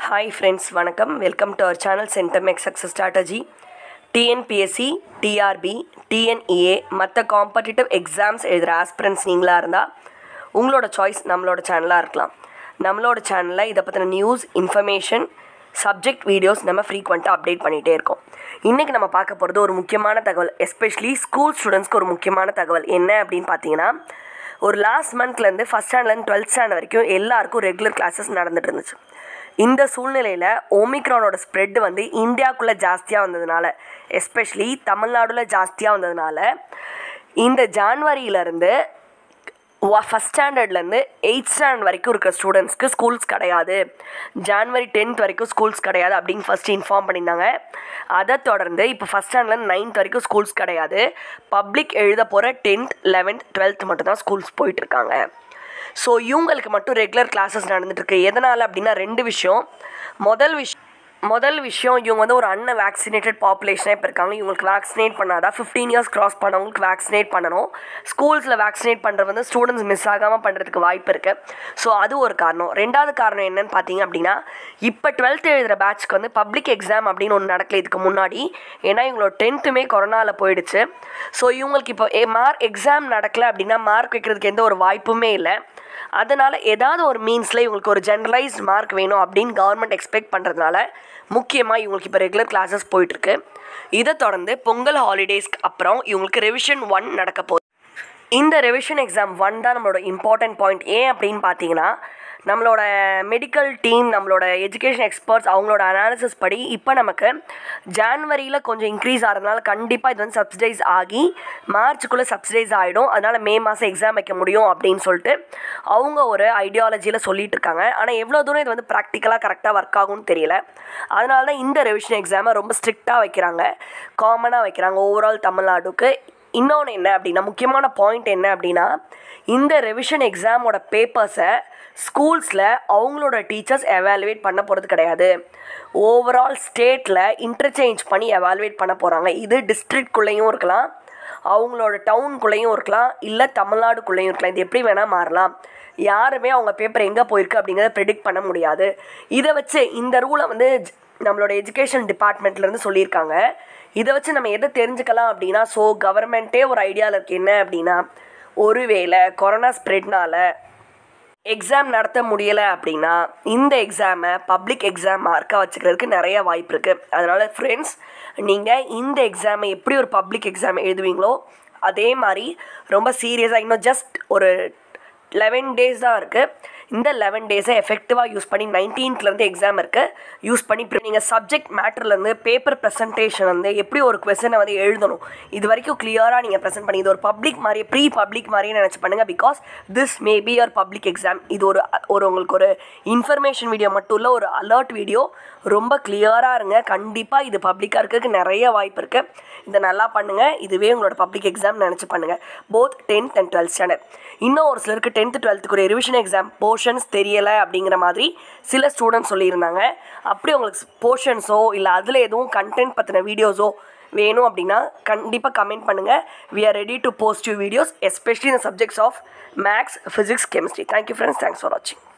hi friends வணக்கம் welcome to our channel சென்டமெக் success strategy TNPSC TRB TNEA மற்ற competitive exams எழுதுகிற aspirants நீங்களாக இருந்தால் உங்களோட சாய்ஸ் நம்மளோட சேனலாக இருக்கலாம் நம்மளோட சேனலில் இதை பற்றின நியூஸ் இன்ஃபர்மேஷன் சப்ஜெக்ட் வீடியோஸ் நம்ம ஃப்ரீக்வெண்ட்டாக அப்டேட் பண்ணிகிட்டே இருக்கோம் இன்றைக்கி நம்ம பார்க்க போகிறது ஒரு முக்கியமான தகவல் எஸ்பெஷலி ஸ்கூல் ஸ்டூடெண்ட்ஸ்க்கு ஒரு முக்கியமான தகவல் என்ன அப்படின்னு பார்த்தீங்கன்னா ஒரு லாஸ்ட் மந்த்லேருந்து ஃபஸ்ட் ஸ்டாண்டர்ட்லேருந்து டுவெல்த் ஸ்டாண்டர்ட் வரைக்கும் எல்லாருக்கும் ரெகுலர் கிளாஸஸ் நடந்துட்டு இருந்துச்சு இந்த சூழ்நிலையில் ஓமிக்ரானோட ஸ்ப்ரெட் வந்து இந்தியாவுக்குள்ளே ஜாஸ்தியாக வந்ததுனால எஸ்பெஷலி தமிழ்நாடுல ஜாஸ்தியாக வந்ததுனால இந்த ஜான்வரியிலேருந்து ஃபஸ்ட் ஸ்டாண்டர்ட்லேருந்து எயித் ஸ்டாண்டர்ட் வரைக்கும் இருக்கிற ஸ்டூடெண்ட்ஸ்க்கு ஸ்கூல்ஸ் கிடையாது ஜான்வரி டென்த் வரைக்கும் ஸ்கூல்ஸ் கிடையாது அப்படின்னு ஃபஸ்ட்டு இன்ஃபார்ம் பண்ணியிருந்தாங்க அதை தொடர்ந்து இப்போ ஃபஸ்ட் ஸ்டாண்டர்ட்லேருந்து நைன்த் வரைக்கும் ஸ்கூல்ஸ் கிடையாது பப்ளிக் எழுத போகிற டென்த் லெவன்த் டுவெல்த் மட்டும்தான் ஸ்கூல்ஸ் போயிட்டுருக்காங்க ஸோ இவங்களுக்கு மட்டும் ரெகுலர் கிளாஸஸ் நடந்துட்டுருக்கு எதனால் அப்படின்னா ரெண்டு விஷயம் முதல் விஷயம் முதல் விஷயம் இவங்க வந்து ஒரு அன்ன வேக்சினேட்டட் பாப்புலேஷனாக இப்போ இருக்காங்க இவங்களுக்கு வேக்சினேட் பண்ணாதான் ஃபிஃப்டீன் இயர்ஸ் கிராஸ் பண்ணவங்களுக்கு வேக்சினேட் பண்ணணும் ஸ்கூல்ஸில் வேக்சினேட் பண்ணுறது வந்து ஸ்டூடெண்ட்ஸ் மிஸ் ஆகாமல் பண்ணுறதுக்கு வாய்ப்பு இருக்குது ஸோ அது ஒரு காரணம் ரெண்டாவது காரணம் என்னன்னு பார்த்தீங்க அப்படின்னா இப்போ டுவெல்த் எழுதுகிற பேட்ச்க்கு வந்து பப்ளிக் எக்ஸாம் அப்படின்னு ஒன்று நடக்கல இதுக்கு முன்னாடி ஏன்னா இவங்களோட டென்த்துமே கொரோனாவில் போயிடுச்சு ஸோ இவங்களுக்கு இப்போ மார்க் எக்ஸாம் நடக்கல அப்படின்னா மார்க் வைக்கிறதுக்கு எந்த ஒரு வாய்ப்புமே இல்லை அதனால் ஏதாவது ஒரு மீன்ஸில் இவங்களுக்கு ஒரு ஜென்ரலைஸ்ட் மார்க் வேணும் அப்படின்னு கவர்மெண்ட் எக்ஸ்பெக்ட் பண்ணுறதுனால முக்கியமாக இவங்களுக்கு இப்போ ரெகுலர் கிளாஸஸ் போயிட்டுருக்கு இதை தொடர்ந்து பொங்கல் ஹாலிடேஸ்க்கு அப்புறம் இவங்களுக்கு ரெவிஷன் ஒன் நடக்க போகுது இந்த ரெவிஷன் எக்ஸாம் ஒன் தான் நம்மளோட இம்பார்ட்டன்ட் பாயிண்ட் ஏன் அப்படின்னு பார்த்தீங்கன்னா நம்மளோட மெடிக்கல் டீம் நம்மளோட எஜுகேஷன் எக்ஸ்பர்ட்ஸ் அவங்களோட அனாலிசிஸ் படி இப்போ நமக்கு ஜான்வரியில் கொஞ்சம் இன்க்ரீஸ் ஆகிறதுனால கண்டிப்பாக இது வந்து சப்சிடைஸ் ஆகி மார்ச்சுக்குள்ளே சப்சிடைஸ் ஆகிடும் அதனால் மே மாதம் எக்ஸாம் வைக்க முடியும் அப்படின்னு சொல்லிட்டு அவங்க ஒரு ஐடியாலஜியில் சொல்லிட்டு இருக்காங்க ஆனால் எவ்வளோ தூரம் இது வந்து ப்ராக்டிக்கலாக கரெக்டாக ஒர்க் ஆகும்னு தெரியல அதனால தான் இந்த ரெவிஷன் எக்ஸாமை ரொம்ப ஸ்ட்ரிக்டாக வைக்கிறாங்க காமனாக வைக்கிறாங்க ஓவரால் தமிழ்நாடுக்கு இன்னொன்று என்ன அப்படின்னா முக்கியமான பாயிண்ட் என்ன அப்படின்னா இந்த ரெவிஷன் எக்ஸாமோட பேப்பர்ஸை ஸ்கூல்ஸில் அவங்களோட டீச்சர்ஸ் எவாலுவேட் பண்ண போகிறது கிடையாது ஓவரால் ஸ்டேட்டில் இன்டர்சேஞ்ச் பண்ணி எவாலுவேட் பண்ண போகிறாங்க இது டிஸ்ட்ரிக்ட்குள்ளேயும் இருக்கலாம் அவங்களோட டவுனுக்குள்ளேயும் இருக்கலாம் இல்லை தமிழ்நாடுக்குள்ளேயும் இருக்கலாம் இது எப்படி வேணால் மாறலாம் யாருமே அவங்க பேப்பர் எங்கே போயிருக்கு அப்படிங்கிறத ப்ரெடிக்ட் பண்ண முடியாது இதை வச்சு இந்த ரூலை வந்து நம்மளோட எஜுகேஷன் டிபார்ட்மெண்ட்லேருந்து சொல்லியிருக்காங்க இதை வச்சு நம்ம எதை தெரிஞ்சுக்கலாம் அப்படின்னா ஸோ கவர்மெண்ட்டே ஒரு ஐடியாவில் இருக்குது என்ன அப்படின்னா ஒருவேளை கொரோனா ஸ்ப்ரெட்னால் எக்ஸாம் நடத்த முடியலை அப்படின்னா இந்த எக்ஸாமை பப்ளிக் எக்ஸாம் மார்க்காக வச்சுக்கிறதுக்கு நிறைய வாய்ப்பு இருக்குது அதனால் ஃப்ரெண்ட்ஸ் நீங்கள் இந்த எக்ஸாமை எப்படி ஒரு பப்ளிக் எக்ஸாம் எழுதுவீங்களோ அதே மாதிரி ரொம்ப சீரியஸாக இன்னும் ஜஸ்ட் ஒரு லெவன் டேஸ் தான் இருக்குது இந்த லெவன் டேஸை எஃபெக்டிவாக யூஸ் பண்ணி நைன்டீன்த்லேருந்து எக்ஸாம் இருக்குது யூஸ் பண்ணி நீங்கள் சப்ஜெக்ட் மேட்டர்லேருந்து பேப்பர் ப்ரெசன்டேஷன் வந்து எப்படி ஒரு கொஸ்டினை வந்து எழுதணும் இது வரைக்கும் கிளியராக நீங்கள் ப்ரெசென்ட் பண்ணி இது ஒரு பப்ளிக் மாதிரி ப்ரீ பப்ளிக் மாதிரியே நினச்சி பண்ணுங்கள் because this may be your public exam இது ஒரு ஒரு உங்களுக்கு ஒரு இன்ஃபர்மேஷன் வீடியோ மட்டும் இல்லை ஒரு அலர்ட் வீடியோ ரொம்ப கிளியராக இருங்க கண்டிப்பாக இது பப்ளிக்காக இருக்கிறதுக்கு நிறைய வாய்ப்பு இருக்குது இதை நல்லா பண்ணுங்கள் இதுவே உங்களோட பப்ளிக் எக்ஸாம் நினச்சி பண்ணுங்கள் both tenth and twelfth standard இன்னும் ஒரு சிலருக்கு டென்த்து டுவெல்த்துக்கு ஒரு ரிவிஷன் எக்ஸாம் போர்ஷன்ஸ் தெரியலை அப்படிங்கிற மாதிரி சில ஸ்டூடெண்ட்ஸ் சொல்லியிருந்தாங்க அப்படி உங்களுக்கு போர்ஷன்ஸோ இல்லை அதில் எதுவும் கண்டென்ட் பற்றின வீடியோஸோ வேணும் அப்படின்னா கண்டிப்பாக கமெண்ட் பண்ணுங்கள் we are ready to post you videos especially இந்த subjects of maths physics chemistry thank you friends thanks for வாட்சிங்